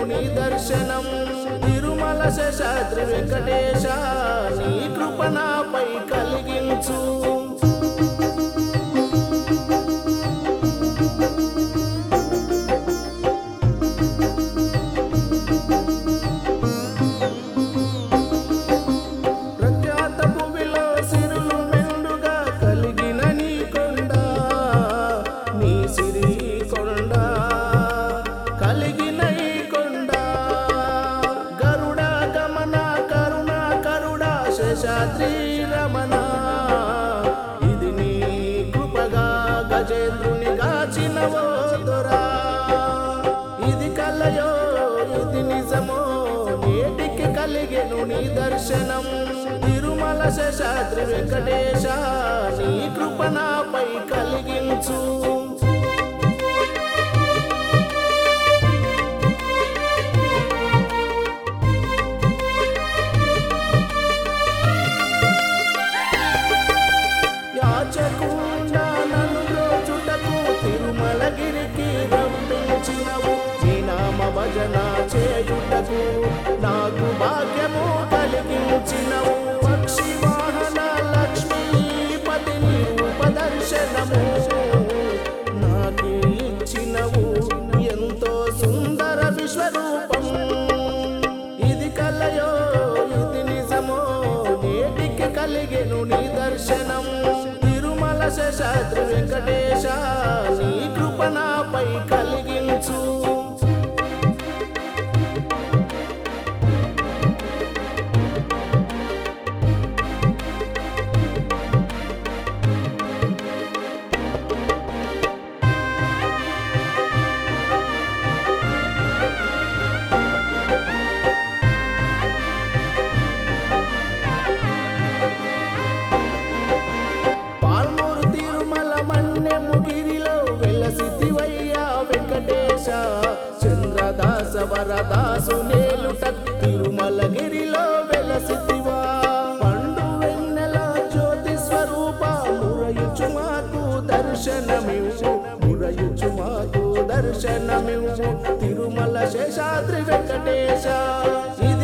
నీ దర్శనం తిరుమల శేషాద్రి వెంకటేశ నీ కృప నాపై కలిగించు ప్రఖ్యాత భూమిలో సిరులు మెండుగా కలిగిన నీ కొండ నీ సిరి కొండ కలిగిన ఈ కొండ గరుడ గమన కరుణ కరుడ శేషాద్రి రమణ ఇది నీ కృపగా గజేంద్రుని గాచినవో దొరా ఇది కలయో ఇది నిజమో నేటికి కలిగెను నీ దర్శనం తిరుమల శేషాద్రి వెంకటేశ నీ కృప నాపై కలిగించు యాచకుండా నన్ను బ్రోచుటకు తిరుమలగిరికి రంపించినవు నీ నామ భజన చేయుటకు నాకు భాగ్యము కలిగించినవు పక్షి వాహన లక్ష్మీపతి రూపదర్శనము నాకు ఇచ్చినవు ఎంతో సుందర విశ్వరూపం ఇది కలయో ఇది నిజమో నేటికి కలిగెను నీ దర్శనం తిరుమల శేషాద్రి వెంకటేశ నీ కృప నాపై కలిగించు పాల్మూరు తిరుమల మన్నెము గిరిలో వెలసితివయ్యా వెంకటేశ చంద్రదాస వరదాసు నేలుట తిరుమల గిరిలో వెలసితివా పండు వెన్నెల జ్యోతి స్వరూప మురయుచు మాకు దర్శనమివు మురయుచు మాకు దర్శనమివు తిరుమల శేషాద్రి వెంకటేశ ఇది